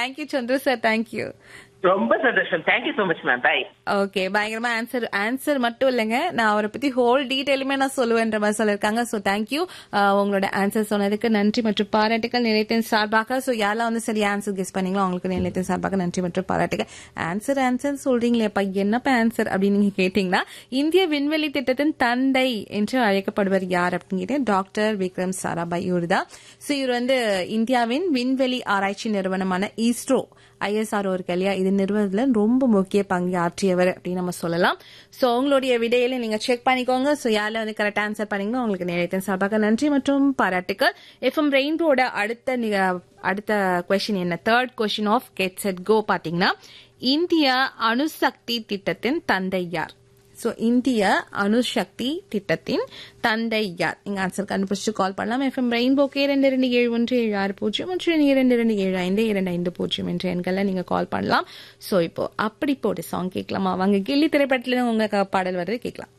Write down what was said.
thank you சந்திர sir thank you ரொம்ப சந்தோஷம் thank you so much ma'am bye okay பயங்கரமா ஆன்சர் ஆன்சர் மட்டும் இல்லைங்க நான் அவரை பத்தி ஹோல் டீட்டெயிலுமே நான் சொல்லுவேன்ற மாதிரி சொல்லியிருக்காங்க ஸோ தேங்க்யூ உங்களோட ஆன்சர் சொன்னதுக்கு நன்றி மற்றும் பாராட்டுகள் நிலையத்தின் சார்பாக ஸோ யாரெல்லாம் வந்து சரி ஆன்சர் கெஸ் பண்ணீங்களோ அவங்களுக்கு நிலையத்தின் சார்பாக நன்றி மற்றும் பாராட்டுகள் ஆன்சர் ஆன்சர் சொல்றீங்களேப்பா என்னப்பா ஆன்சர் அப்படின்னு நீங்க கேட்டீங்கன்னா இந்திய விண்வெளி திட்டத்தின் தந்தை என்று அழைக்கப்படுவர் யார் அப்படின்னு கேட்டீங்க டாக்டர் விக்ரம் சாராபாய் இவர் தான் ஸோ இவர் வந்து இந்தியாவின் விண்வெளி ஆராய்ச்சி நிறுவனமான இஸ்ரோ ஐஎஸ்ஆர்ஓ இருக்கு இல்லையா இது நிறுவனத்துல ரொம்ப முக்கிய பங்கு ஆற்றியவர் அப்படின்னு நம்ம சொல்லலாம் சோ உங்களுடைய விடையில நீங்க செக் பண்ணிக்கோங்க சோ யாரில் வந்து கரெக்ட் ஆன்சர் பண்ணீங்களோ உங்களுக்கு நிலையத்தின் சார்பாக நன்றி மற்றும் பாராட்டுக்கள் எஃப்எம் ரெயின்போட அடுத்த நிக- அடுத்த கொஸ்டின் என்ன third question of get set go பாத்தீங்கன்னா இந்திய அணுசக்தி திட்டத்தின் தந்தை யார் சோ இந்திய அணுசக்தி திட்டத்தின் தந்தை யார் நீங்க ஆன்சர் கண்டுபிடிச்சு கால் பண்ணலாம் எஃப்எம் ரெயின்போக்கே இரண்டு இரண்டு ஏழு ஒன்று ஏழு ஆறு பூஜ்ஜியம் மற்றும் இரண்டு இரண்டு ஏழு ஐந்து இரண்டு ஐந்து பூஜ்ஜியம் என்ற எண்கள்ல நீங்க கால் பண்ணலாம் சோ இப்போ அப்படி போட்டு சாங் கேட்கலாமா வாங்க கில்லி திரைப்படத்துல உங்க பாடல் வர்றது கேட்கலாம்